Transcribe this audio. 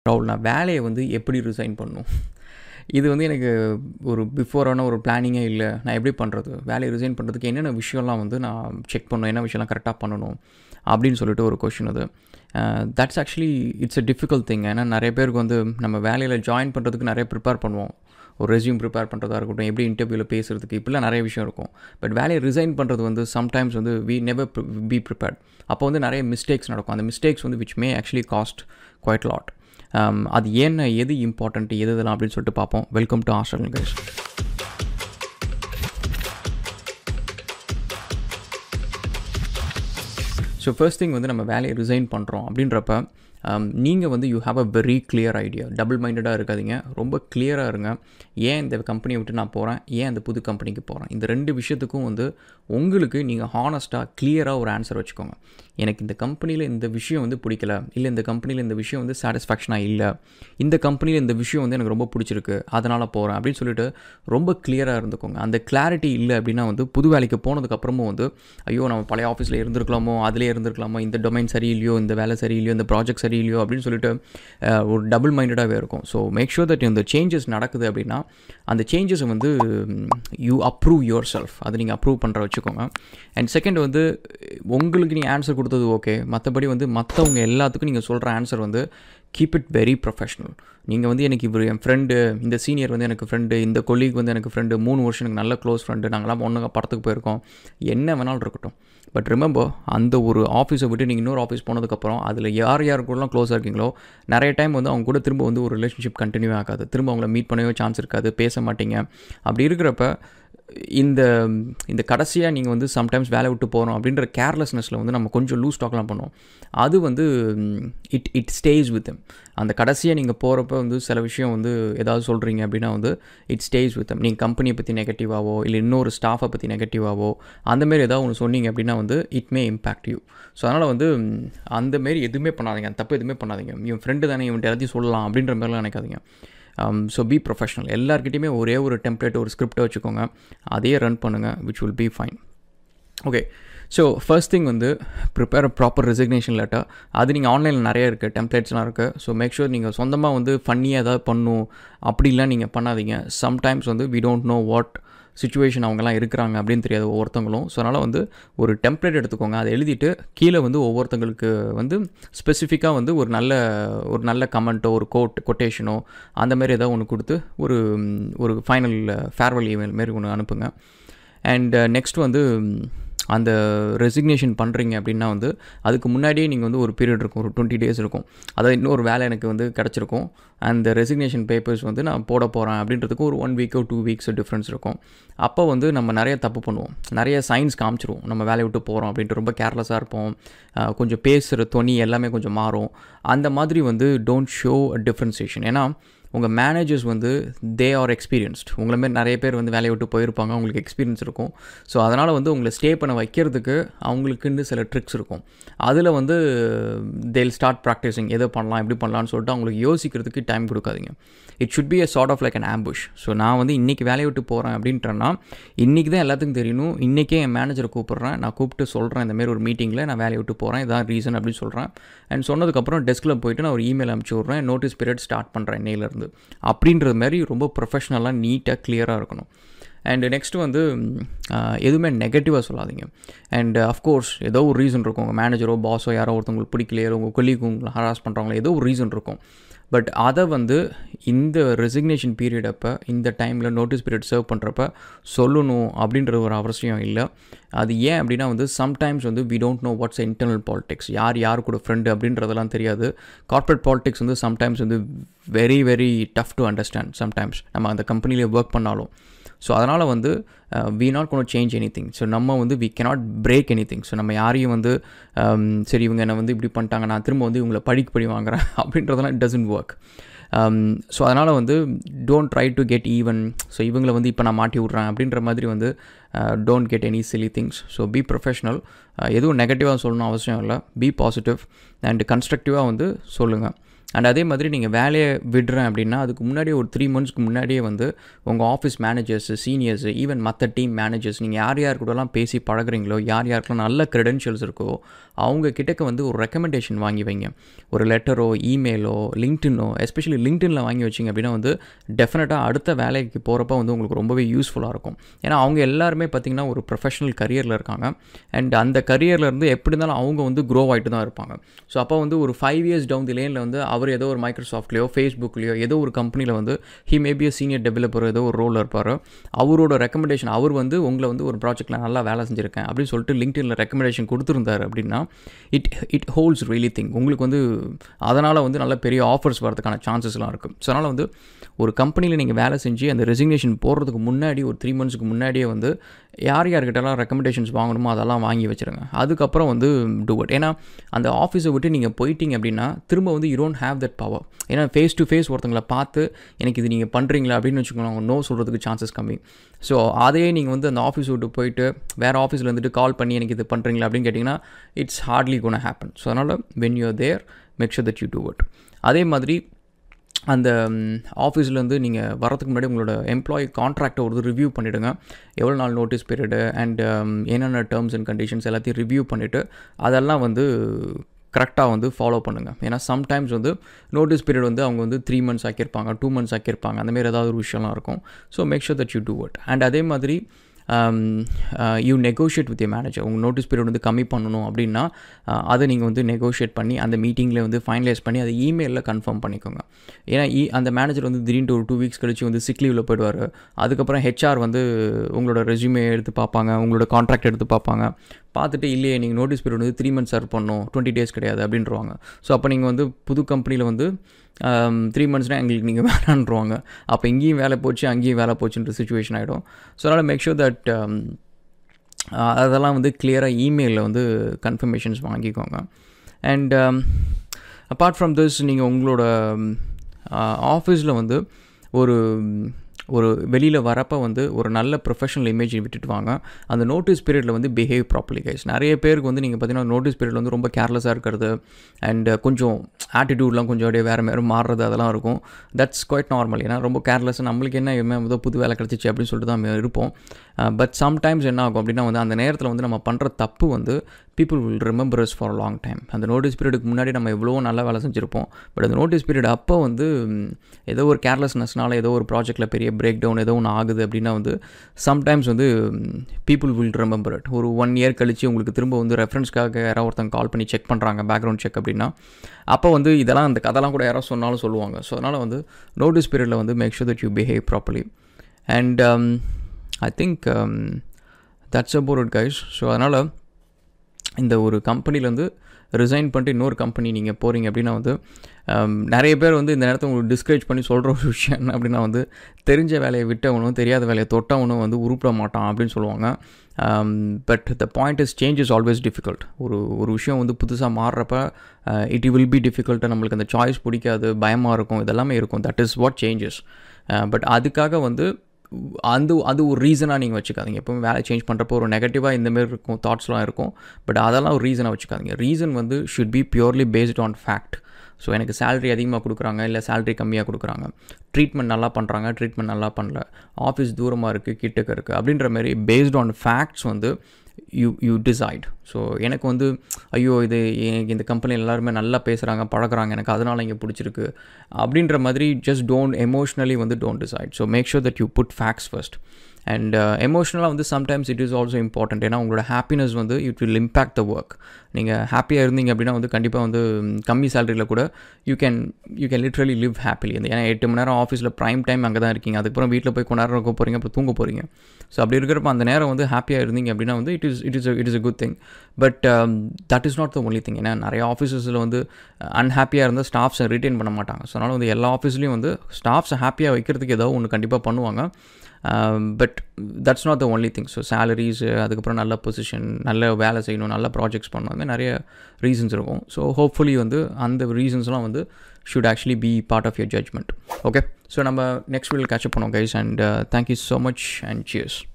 ராகுல் நான் வேலையை வந்து எப்படி ரிசைன் பண்ணணும் இது வந்து எனக்கு ஒரு பிஃபோரான ஒரு பிளானிங்கே இல்லை நான் எப்படி பண்ணுறது வேலையை ரிசைன் பண்ணுறதுக்கு என்னென்ன விஷயம்லாம் வந்து நான் செக் பண்ணணும் என்ன விஷயம்லாம் கரெக்டாக பண்ணணும் அப்படின்னு சொல்லிட்டு ஒரு கொஷின் அது that's actually it's a difficult thing ஏன்னா நிறைய பேருக்கு வந்து நம்ம வேலையில் ஜாயின் பண்ணுறதுக்கு நிறைய ப்ரிப்பேர் பண்ணுவோம் ஒரு ரெஸ்யூம் ப்ரிப்பேர் பண்ணுறதா இருக்கட்டும் எப்படி இன்டர்வியூவில் பேசுகிறதுக்கு இப்படிலாம் நிறைய விஷயம் இருக்கும் பட் வேலையை ரிசைன் பண்ணுறது வந்து சம்டைம்ஸ் வந்து வி நெவர் பி ப்ரிப்பேர்ட் அப்போ வந்து நிறைய மிஸ்டேக்ஸ் நடக்கும் அந்த மிஸ்டேக்ஸ் வந்து which may actually cost quite lot அது என்ன எது இம்பார்ட்டன்ட் எது இதெல்லாம் அப்படின்னு சொல்லிட்டு பார்ப்போம் welcome to hostel guys so first thing வந்து நம்ம வேலையை ரிசைன் பண்ணுறோம் அப்படின்றப்ப நீங்கள் வந்து you have a very clear idea double மைண்டடாக இருக்காதிங்க ரொம்ப கிளியராக இருங்க ஏன் இந்த கம்பெனியை விட்டு நான் போகிறேன் ஏன் அந்த புது கம்பெனிக்கு போகிறேன் இந்த ரெண்டு விஷயத்துக்கும் வந்து உங்களுக்கு நீங்கள் ஹானஸ்ட்டாக கிளியராக ஒரு ஆன்சர் வச்சுக்கோங்க எனக்கு இந்த கம்பெனியில் இந்த விஷயம் வந்து பிடிக்கல இல்லை இந்த கம்பெனியில் இந்த விஷயம் வந்து சாட்டிஸ்ஃபேக்ஷனாக இல்லை இந்த கம்பெனியில் இந்த விஷயம் வந்து எனக்கு ரொம்ப பிடிச்சிருக்கு அதனால் போகிறேன் அப்படின்னு சொல்லிட்டு ரொம்ப கிளியராக இருந்துக்கோங்க அந்த கிளாரிட்டி இல்லை அப்படின்னா வந்து புது வேலைக்கு போனதுக்கப்புறமும் வந்து ஐயோ நம்ம பழைய ஆஃபீஸில் இருந்திருக்கலாமோ அதிலே இருந்திருக்கலாமோ இந்த டொமைன் சரியில்லையோ இந்த வேலை சரியில்லையோ இந்த ப்ராஜெக்ட் சரியில்லையோ அப்படின்னு சொல்லிட்டு ஒரு டபுள் மைண்டடாகவே இருக்கும் ஸோ மேக் ஷூர் தட் இந்த சேஞ்சஸ் நடக்குது அப்படின்னா அந்த சேஞ்சஸை வந்து யூ அப்ரூவ் யுவர் செல்ஃப் அதை நீங்கள் அப்ரூவ் பண்ணுற வச்சுக்கோங்க அண்ட் செகண்ட் வந்து உங்களுக்கு நீங்கள் ஆன்சர் கொடுத்தது ஓகே மற்றபடி வந்து மற்றவங்க எல்லாத்துக்கும் நீங்கள் சொல்கிற ஆன்சர் வந்து கீப் இட் வெரி ப்ரொஃபஷ்னல் நீங்கள் வந்து எனக்கு இவர் என் ஃப்ரெண்டு இந்த சீனியர் வந்து எனக்கு ஃப்ரெண்டு இந்த கொலீக் வந்து எனக்கு ஃப்ரெண்டு மூணு வருஷம் எனக்கு நல்ல க்ளோஸ் ஃப்ரெண்டு நாங்களாம் ஒன்றுங்க படத்துக்கு போயிருக்கோம் என்ன வேணாலும் இருக்கட்டும் பட் ரிமெம்பர் அந்த ஒரு ஆஃபீஸை விட்டு நீங்கள் இன்னொரு ஆஃபீஸ் போனதுக்கப்புறம் அதில் யார் யார் கூடலாம் க்ளோஸாக இருக்கீங்களோ நிறைய டைம் வந்து அவங்க கூட திரும்ப வந்து ஒரு ரிலேஷன்ஷிப் கண்டினியூ ஆகாது திரும்ப அவங்கள மீட் பண்ணவே சான்ஸ் இருக்காது பேச மாட்டீங்க அப்படி இருக்கிறப்ப இந்த இந்த கடைசியாக நீங்கள் வந்து சம்டைம்ஸ் வேலை விட்டு போகிறோம் அப்படின்ற கேர்லெஸ்னஸில் வந்து நம்ம கொஞ்சம் லூஸ் டாக்லாம் பண்ணுவோம் அது வந்து இட் இட் ஸ்டேஜ் வித் அந்த கடைசியாக நீங்கள் போகிறப்ப வந்து சில விஷயம் வந்து ஏதாவது சொல்கிறீங்க அப்படின்னா வந்து இட் ஸ்டேஜ் வித் நீங்கள் கம்பெனியை பற்றி நெகட்டிவாவோ இல்லை இன்னொரு ஸ்டாஃபை பற்றி நெகட்டிவாவோ அந்தமாரி ஏதாவது ஒன்று சொன்னீங்க அப்படின்னா வந்து it may impact you so அதனால் வந்து அந்தமாரி எதுவுமே பண்ணாதீங்க தப்பு எதுவுமே பண்ணாதீங்க இவன் ஃப்ரெண்டு தானே இவன் எல்லாத்தையும் சொல்லலாம் அப்படின்ற மாதிரிலாம் நினைக்காதீங்க ஸோ பி ப்ரொஃபஷனல் எல்லாருக்கிட்டையுமே ஒரே ஒரு டெம்ப்ளேட் ஒரு ஸ்கிரிப்டை வச்சுக்கோங்க அதையே ரன் பண்ணுங்கள் which will be fine okay so first thing வந்து ப்ரிப்பேர் ப்ராப்பர் ரெசிக்னேஷன் லெட்டர் அது நீங்கள் ஆன்லைனில் நிறைய இருக்குது டெம்ப்ளேட்ஸ்லாம் இருக்குது ஸோ மேக் ஷூர் நீங்கள் சொந்தமாக வந்து ஃபன்னியாக ஏதாவது பண்ணும் அப்படிலாம் நீங்கள் பண்ணாதீங்க சம்டைம்ஸ் வந்து we don't know what situation அவங்கெல்லாம் இருக்கிறாங்க அப்படின்னு தெரியாது ஒவ்வொருத்தங்களும் ஸோ அதனால் வந்து ஒரு டெம்ப்ளேட் எடுத்துக்கோங்க அதை எழுதிட்டு கீழே வந்து ஒவ்வொருத்தங்களுக்கு வந்து ஸ்பெசிஃபிக்காக வந்து ஒரு நல்ல ஒரு நல்ல கமெண்ட்டோ ஒரு கோட் கொட்டேஷனோ அந்த மாதிரி ஏதாவது ஒன்று கொடுத்து ஒரு ஒரு ஃபைனல் ஃபேர்வெல் இமெயில் மாரி ஒன்று அனுப்புங்க அண்ட் நெக்ஸ்ட் வந்து அந்த ரெசிக்னேஷன் பண்ணுறீங்க அப்படின்னா வந்து அதுக்கு முன்னாடியே நீங்கள் வந்து ஒரு பீரியட் இருக்கும் ஒரு டுவெண்ட்டி டேஸ் இருக்கும் அதாவது இன்னொரு வேலை எனக்கு வந்து கிடச்சிருக்கும் அந்த ரெசிக்னேஷன் பேப்பர்ஸ் வந்து நான் போட போகிறேன் அப்படின்றதுக்கு ஒரு ஒன் வீக்கோ டூ வீக்ஸ் டிஃப்ரென்ஸ் இருக்கும் அப்போ வந்து நம்ம நிறைய தப்பு பண்ணுவோம் நிறைய சயின்ஸ் காமிச்சிருவோம் நம்ம வேலையை விட்டு போகிறோம் அப்படின்ட்டு ரொம்ப கேர்லெஸ்ஸாக இருப்போம் கொஞ்சம் பேசுகிற துணி எல்லாமே கொஞ்சம் மாறும் அந்த மாதிரி வந்து டோன்ட் ஷோ அ டிஃப்ரென்சியேஷன் ஏன்னா உங்கள் மேனேஜர்ஸ் வந்து தே ஆர் எக்ஸ்பீரியன்ஸ்ட் உங்களை மாரி நிறைய பேர் வந்து வேலையை விட்டு போயிருப்பாங்க அவங்களுக்கு எக்ஸ்பீரியன்ஸ் இருக்கும் ஸோ அதனால் வந்து உங்களை ஸ்டே பண்ண வைக்கிறதுக்கு அவங்களுக்குன்னு சில ட்ரிக்ஸ் இருக்கும் அதில் வந்து தேல் ஸ்டார்ட் ப்ராக்டிஸிங் எதை பண்ணலாம் எப்படி பண்ணலாம்னு சொல்லிட்டு அவங்களுக்கு யோசிக்கிறதுக்கு டைம் கொடுக்காதீங்க it should be a sort of like an ambush so நான் வந்து இன்றைக்கி வேலையை விட்டு போகிறேன் அப்படின்றேன்னா இன்றைக்கி தான் எல்லாத்துக்கும் தெரியணும் இன்றைக்கே என் மேனேஜரை கூப்பிட்றேன் நான் கூப்பிட்டு சொல்கிறேன் இந்தமாரி ஒரு மீட்டிங்கில் நான் வேலையை விட்டு போகிறேன் இதான் ரீசன் அப்படின்னு சொல்கிறேன் அண்ட் சொன்னதுக்கப்புறம் டெஸ்கில் போயிட்டு நான் ஒரு இமெயில் அனுப்பிச்சி விட்றேன் நோட்டீஸ் பீரியட் ஸ்டார்ட் பண்ணுறேன் இன்னையிலேருந்து அப்படின்றது மாதிரி ரொம்ப ப்ரொஃபஷ்னலாக நீட்டாக கிளியராக இருக்கணும் அண்டு நெக்ஸ்ட் வந்து எதுவுமே நெகட்டிவாக சொல்லாதீங்க அண்ட் அஃப்கோர்ஸ் ஏதோ ஒரு ரீசன் இருக்கும் உங்கள் மேனேஜரோ பாஸோ யாரோ ஒருத்தவங்களுக்கு பிடிக்கலையோ உங்கள் கொல்லிக்கு உங்களை ஹராஸ் பண்ணுறாங்களோ ஏதோ ஒரு ரீசன் இருக்கும் பட் அதை வந்து இந்த ரெசிக்னேஷன் பீரியட் அப்போ இந்த டைமில் நோட்டீஸ் பீரியட் சர்வ் பண்ணுறப்ப சொல்லணும் அப்படின்ற ஒரு அவசியம் இல்லை அது ஏன் அப்படின்னா வந்து சம்டைம்ஸ் வந்து we don't know what's internal politics யார் யார் கூட ஃப்ரெண்டு அப்படின்றதெல்லாம் தெரியாது கார்ப்பரேட் பாலிடிக்ஸ் வந்து சம்டைம்ஸ் வந்து very very tough to understand sometimes நம்ம அந்த கம்பெனிலே ஒர்க் பண்ணாலும் ஸோ அதனால் வந்து வி நாட் கொண்டு சேஞ்ச் எனி திங் ஸோ நம்ம வந்து we cannot break any thing so நம்ம யாரையும் வந்து சரி இவங்க என்னை வந்து இப்படி பண்ணிட்டாங்க நான் திரும்ப வந்து இவங்களை படிக்கு படி வாங்குறேன் அப்படின்றதெல்லாம் இட் டசன்ட் ஒர்க் ஸோ அதனால் வந்து don't try to get even so இவங்களை வந்து இப்போ நான் மாட்டி விட்றேன் அப்படின்ற மாதிரி வந்து don't get any silly things so be professional எதுவும் நெகட்டிவாக சொல்லணும் அவசியம் இல்லை பி பாசிட்டிவ் அண்ட் கன்ஸ்ட்ரக்டிவாக வந்து சொல்லுங்கள் அண்ட் அதே மாதிரி நீங்கள் வேலையை விடுறேன் அப்படின்னா அதுக்கு முன்னாடியே ஒரு த்ரீ மந்த்ஸ்க்கு முன்னாடியே வந்து உங்கள் ஆஃபீஸ் மேனேஜர்ஸ் சீனியர்ஸ் ஈவன் மற்ற டீம் மேனேஜர்ஸ் நீங்கள் யார் யார் கூடலாம் பேசி பழகுறீங்களோ யார் யாருக்கெல்லாம் நல்ல க்ரெடென்ஷியல்ஸ் இருக்கோ அவங்க கிட்டக்க வந்து ஒரு ரெக்கமெண்டேஷன் வாங்கி வைங்க ஒரு லெட்டரோ இமெயிலோ லிங்க்டின்னோ எஸ்பெஷலி லிங்க்டின்ல வாங்கி வச்சிங்க அப்படின்னா வந்து டெஃபினட்டாக அடுத்த வேலைக்கு போகிறப்ப வந்து உங்களுக்கு ரொம்பவே யூஸ்ஃபுல்லாக இருக்கும் ஏன்னா அவங்க எல்லாருமே பார்த்திங்கன்னா ஒரு ப்ரொஃபஷனல் கரியரில் இருக்காங்க அண்ட் அந்த கரியரில் இருந்து எப்படி இருந்தாலும் அவங்க வந்து க்ரோ ஆகிட்டு தான் இருப்பாங்க ஸோ அப்போ வந்து ஒரு ஃபைவ் இயர்ஸ் டவுன் தி லேனில் வந்து அவர் ஏதோ ஒரு மைக்ரோசாஃப்ட்லையோ ஃபேஸ்புக்லையோ ஏதோ ஒரு கம்பெனியில் வந்து he maybe a senior developer ஏதோ ஒரு ரோலில் இருப்பார் அவரோட ரெக்கமெண்டேஷன் அவர் வந்து உங்களை வந்து ஒரு ப்ராஜெக்ட்டில் நல்லா வேலை செஞ்சுருக்கேன் அப்படின்னு சொல்லிட்டு லிங்க்டின்ல ரெக்கமெண்டேஷன் கொடுத்துருந்தாரு அப்படின்னா it it holds really thing உங்களுக்கு வந்து அதனால் வந்து நல்ல பெரிய ஆஃபர்ஸ் வரதுக்கான சான்சஸ்லாம் இருக்குது ஸோ அதனால் வந்து ஒரு கம்பெனியில் நீங்கள் வேலை செஞ்சு அந்த ரெசிக்னேஷன் போகிறதுக்கு முன்னாடி ஒரு த்ரீ மந்த்ஸ்க்கு முன்னாடியே வந்து யார் யார்கிட்டலாம் ரெக்கமெண்டேஷன்ஸ் வாங்கணுமோ அதெல்லாம் வாங்கி வச்சுருங்க அதுக்கப்புறம் வந்து டூ இட் ஏன்னா அந்த ஆஃபீஸை விட்டு நீங்கள் போயிட்டீங்க அப்படின்னா திரும்ப வந்து you don't have that power ஏன்னா ஃபேஸ் டு ஃபேஸ் ஒருத்தங்களை பார்த்து எனக்கு இது நீங்கள் பண்ணுறீங்களா அப்படின்னு வச்சுக்கோங்க அவங்க நோ சொல்கிறதுக்கு சான்சஸ் கம்மி ஸோ அதையே நீங்கள் வந்து அந்த ஆஃபீஸ் விட்டு போயிட்டு வேறு ஆஃபீஸில் இருந்துட்டு கால் பண்ணி எனக்கு இது பண்ணுறீங்களா அப்படின்னு கேட்டிங்கன்னா it's hardly gonna happen so அதனால் when you're there make sure that you do it அதே மாதிரி அந்த ஆஃபீஸ்லேருந்து நீங்கள் வரதுக்கு முன்னாடி உங்களோட எம்ப்ளாயி கான்ட்ராக்டை ஒரு ரிவ்யூ பண்ணிவிடுங்க எவ்வளோ நாள் நோட்டீஸ் பீரியடு அண்ட் என்னென்ன டேர்ம்ஸ் அண்ட் கண்டிஷன்ஸ் எல்லாத்தையும் ரிவ்யூ பண்ணிவிட்டு அதெல்லாம் வந்து கரெக்டாக வந்து ஃபாலோ பண்ணுங்கள் ஏன்னா சம்டைம்ஸ் வந்து நோட்டீஸ் பீரியட் வந்து அவங்க வந்து த்ரீ மந்த்ஸ் ஆக்கியிருப்பாங்க டூ மந்த்ஸ் ஆக்கியிருப்பாங்க அந்தமாரி ஏதாவது ஒரு விஷயம்லாம் இருக்கும் so make sure that you do it and அதே மாதிரி you negotiate with a manager உங்கள் நோட்டீஸ் பீரியட் வந்து கம்மி பண்ணணும் அப்படின்னா அதை நீங்கள் வந்து நெகோஷியேட் பண்ணி அந்த மீட்டிங்கில் வந்து ஃபைனலைஸ் பண்ணி அதை இமெயிலில் கன்ஃபார்ம் பண்ணிக்கோங்க ஏன்னா இ அந்த மேனேஜர் வந்து திடீர்னு ஒரு டூ வீக்ஸ் கழிச்சு வந்து சிக் லீவில் போயிடுவார் அதுக்கப்புறம் ஹெச்ஆர் வந்து உங்களோட ரெஸ்யூமே எடுத்து பார்ப்பாங்க உங்களோட கான்ட்ராக்ட் எடுத்து பார்ப்பாங்க பார்த்துட்டு இல்லையே நீங்கள் நோட்டீஸ் பீரியட் வந்து த்ரீ மந்த்ஸ் சர்வ் பண்ணணும் டுவெண்ட்டி டேஸ் கிடையாது அப்படின்றவாங்க ஸோ அப்போ நீங்கள் வந்து புது கம்பெனியில் வந்து த்ரீ மந்த்ஸ்னால் எங்களுக்கு நீங்கள் வேணான்றவாங்க அப்போ இங்கேயும் வேலை போச்சு அங்கேயும் வேலை போச்சுன்ற சுச்சுவேஷன் ஆகிடும் ஸோ அதனால் மேக் ஷூர் தட் அதெல்லாம் வந்து கிளியராக இமெயிலில் வந்து கன்ஃபர்மேஷன்ஸ் வாங்கிக்கோங்க அண்ட் அப்பார்ட் ஃப்ரம் திஸ் நீங்கள் உங்களோட ஆஃபீஸில் வந்து ஒரு ஒரு வெளியில் வரப்போ வந்து ஒரு நல்ல ப்ரொஃபஷனல் இமேஜ் விட்டுட்டு வாங்க அந்த நோட்டீஸ் பீரியடில் வந்து பிஹேவ் ப்ராப்பர்லி கைஸ் நிறைய பேருக்கு வந்து நீங்கள் பார்த்தீங்கன்னா நோட்டீஸ் பீரியட் வந்து ரொம்ப கேர்லெஸ்ஸாக இருக்கிறது அண்ட் கொஞ்சம் ஆட்டிடியூட்லாம் கொஞ்சம் அப்படியே வேறு வேறு மாறுறது அதெல்லாம் இருக்கும் தட்ஸ் குவைட் நார்மல் ஏன்னா ரொம்ப கேர்லெஸ் நம்மளுக்கு என்ன ஏதோ புது வேலை கிடச்சிச்சு அப்படின்னு சொல்லிட்டு தான் இருப்போம் பட் சம்டைம்ஸ் என்ன ஆகும் அப்படின்னா வந்து அந்த நேரத்தில் வந்து நம்ம பண்ணுற தப்பு வந்து people will remembers for long time அந்த நோட்டீஸ் பீரியடுக்கு முன்னாடி நம்ம எவ்வளோ நல்ல வேலை செஞ்சுருப்போம் பட் அந்த நோட்டீஸ் பீரியட் அப்போ வந்து ஏதோ ஒரு கேர்லெஸ்னஸ்னால ஏதோ ஒரு ப்ராஜெக்ட்டில் பெரிய பிரேக் டவுன் ஏதோ ஒன்று ஆகுது அப்படின்னா வந்து சம்டைம்ஸ் வந்து பீப்புள் வில் ரிமெம்பர் இட் ஒரு ஒன் இயர் கழிச்சு உங்களுக்கு திரும்ப வந்து ரெஃபரன்ஸ்க்காக யாராவது ஒருத்தங்க கால் பண்ணி செக் பண்ணுறாங்க பேக்ரவுண்ட் செக் அப்படின்னா அப்போ வந்து இதெல்லாம் அந்த கதைலாம் கூட யாராவது சொன்னாலும் சொல்லுவாங்க ஸோ அதனால் வந்து நோட்டீஸ் பீரியடில் வந்து make sure that you behave properly and I think that's about it guys so அதனால் இந்த ஒரு கம்பெனிலேருந்து ரிசைன் பண்ணிட்டு இன்னொரு கம்பெனி நீங்கள் போகிறீங்க அப்படின்னா வந்து நிறைய பேர் வந்து இந்த நேரத்தில் உங்களுக்கு டிஸ்கரேஜ் பண்ணி சொல்கிற ஒரு விஷயம் என்ன அப்படின்னா வந்து தெரிஞ்ச வேலையை விட்டவனும் தெரியாத வேலையை தொட்டவனும் வந்து உருப்பிட மாட்டான் அப்படின்னு சொல்லுவாங்க but the point is change is always difficult ஒரு ஒரு விஷயம் வந்து புதுசாக மாறுறப்ப இட் வில் பி டிஃபிகல்ட்டாக நம்மளுக்கு அந்த சாய்ஸ் பிடிக்காது பயமாக இருக்கும் இதெல்லாமே இருக்கும் that is what changes but அதுக்காக வந்து அந்த அது ஒரு ரீசனாக நீங்கள் வச்சுக்காதீங்க எப்போவும் வேலை சேஞ்ச் பண்ணுறப்போ ஒரு நெகட்டிவாக இந்தமாரி இருக்கும் தாட்ஸ்லாம் இருக்கும் பட் அதெல்லாம் ஒரு ரீசனாக வச்சுக்காதீங்க ரீசன் வந்து should be purely based on fact so எனக்கு சேலரி அதிகமாக கொடுக்குறாங்க இல்லை சேலரி கம்மியாக கொடுக்குறாங்க ட்ரீட்மெண்ட் நல்லா பண்ணுறாங்க ட்ரீட்மெண்ட் நல்லா பண்ணல ஆஃபீஸ் தூரமாக இருக்குது கிட்டக்க இருக்குது அப்படின்ற மாதிரி பேஸ்ட் ஆன் ஃபேக்ட்ஸ் வந்து யூ யூ டிசைட் ஸோ எனக்கு வந்து ஐயோ இது எனக்கு இந்த கம்பெனியில் எல்லாருமே நல்லா பேசுகிறாங்க பழகிறாங்க எனக்கு அதனால் இங்கே பிடிச்சிருக்கு அப்படின்ற மாதிரி ஜஸ்ட் டோன்ட் எமோஷ்னலி வந்து don't decide so make sure that you put facts first and எமோஷ்னலாக வந்து sometimes it is also important ஏன்னா உங்களோட ஹாப்பினஸ் வந்து it will impact the work நீங்கள் ஹாப்பியாக இருந்தீங்க அப்படின்னா வந்து கண்டிப்பாக வந்து கம்மி சேலரியில் கூட you can you can literally live happily அந்த ஏன்னா எட்டு மணி நேரம் ஆஃபீஸில் ப்ரைம் டைம் அங்கே தான் இருக்கீங்க அதுக்கப்புறம் வீட்டில் போய் கொஞ்ச நேரம் இருக்க போகிறீங்க அப்புறம் தூங்க போகிறீங்க ஸோ அப்படி இருக்கிறப்ப அந்த நேரம் வந்து ஹாப்பியாக இருந்தீங்க அப்படின்னா வந்து it is it is it is a good thing but that is not the only thing ஏன்னா நிறைய ஆஃபீஸஸில் வந்து அன்ஹாப்பியாக இருந்தால் ஸ்டாஃப்ஸை ரிட்டைன் பண்ண மாட்டாங்க ஸோ அதனால் வந்து எல்லா ஆஃபீஸ்லேயும் வந்து ஸ்டாஃப்ஸை ஹாப்பியாக வைக்கிறதுக்கு ஏதோ ஒன்று கண்டிப்பாக பண்ணுவாங்க but that's not the only thing so salaries அதுக்கப்புறம் நல்ல பொசிஷன் நல்ல வேலை செய்யணும் நல்ல ப்ராஜெக்ட்ஸ் பண்ணணும் அந்த நிறைய ரீசன்ஸ் இருக்கும் ஸோ ஹோப்ஃபுல்லி வந்து அந்த ரீசன்ஸ்லாம் வந்து should actually be part of your judgement okay so நம்ம நெக்ஸ்ட் வீல் கேட்சப் பண்ணோம் guys and thank you so much and cheers